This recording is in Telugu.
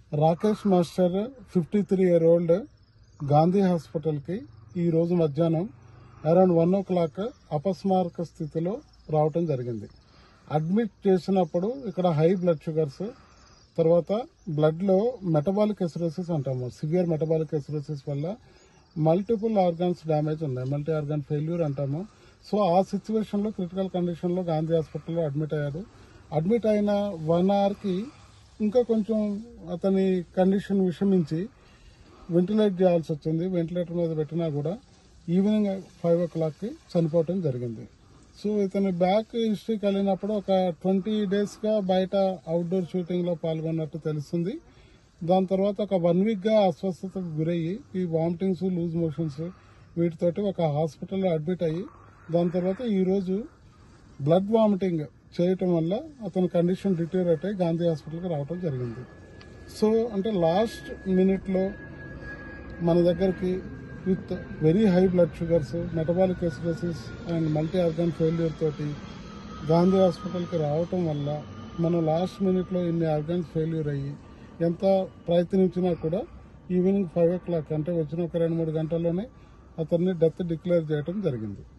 Rakesh master fifty three year old Gandhi హాస్పిటల్కి ఈ రోజు మధ్యాహ్నం అరౌండ్ వన్ ఓ క్లాక్ అపస్మారక స్థితిలో రావటం జరిగింది అడ్మిట్ చేసినప్పుడు ఇక్కడ హై బ్లడ్ షుగర్స్ తర్వాత బ్లడ్లో మెటబాలిక్ ఎసిరోసిస్ అంటాము సివియర్ మెటబాలిక్ ఎసిరోసిస్ వల్ల మల్టిపుల్ ఆర్గాన్స్ డ్యామేజ్ ఉన్నాయి మల్టీ ఆర్గాన్ ఫెయిల్యూర్ అంటాము సో ఆ సిచ్యువేషన్లో క్రిటికల్ కండిషన్లో గాంధీ హాస్పిటల్లో అడ్మిట్ అయ్యారు అడ్మిట్ అయిన వన్ అవర్కి ఇంకా కొంచెం అతని కండిషన్ విషమించి వెంటిలేట్ చేయాల్సి వచ్చింది వెంటిలేటర్ మీద పెట్టినా కూడా ఈవినింగ్ ఫైవ్ ఓ క్లాక్కి చనిపోవటం జరిగింది సో ఇతని బ్యాక్ హిస్టరీకి వెళ్ళినప్పుడు ఒక ట్వంటీ డేస్గా బయట అవుట్డోర్ షూటింగ్లో పాల్గొన్నట్టు తెలుస్తుంది దాని తర్వాత ఒక వన్ వీక్గా అస్వస్థతకు గురయ్యి ఈ వామిటింగ్స్ లూజ్ మోషన్స్ వీటితోటి ఒక హాస్పిటల్లో అడ్మిట్ అయ్యి దాని తర్వాత ఈరోజు బ్లడ్ వామిటింగ్ చేయటం వల్ల అతని కండిషన్ డిటోరేట్ అయ్యి గాంధీ హాస్పిటల్కి రావడం జరిగింది సో అంటే లాస్ట్ మినిట్లో మన దగ్గరికి with very high blood sugars metabolic acidosis and multi organ failure తోటి గాంధీ హాస్పిటల్కి రావటం వల్ల మనం లాస్ట్ మినిట్లో ఇన్ని ఆర్గాన్స్ ఫెయిల్యూర్ అయ్యి ఎంత ప్రయత్నించినా కూడా ఈవినింగ్ ఫైవ్ ఓ క్లాక్ అంటే వచ్చిన ఒక రెండు మూడు గంటల్లోనే అతన్ని డెత్ డిక్లేర్ చేయడం జరిగింది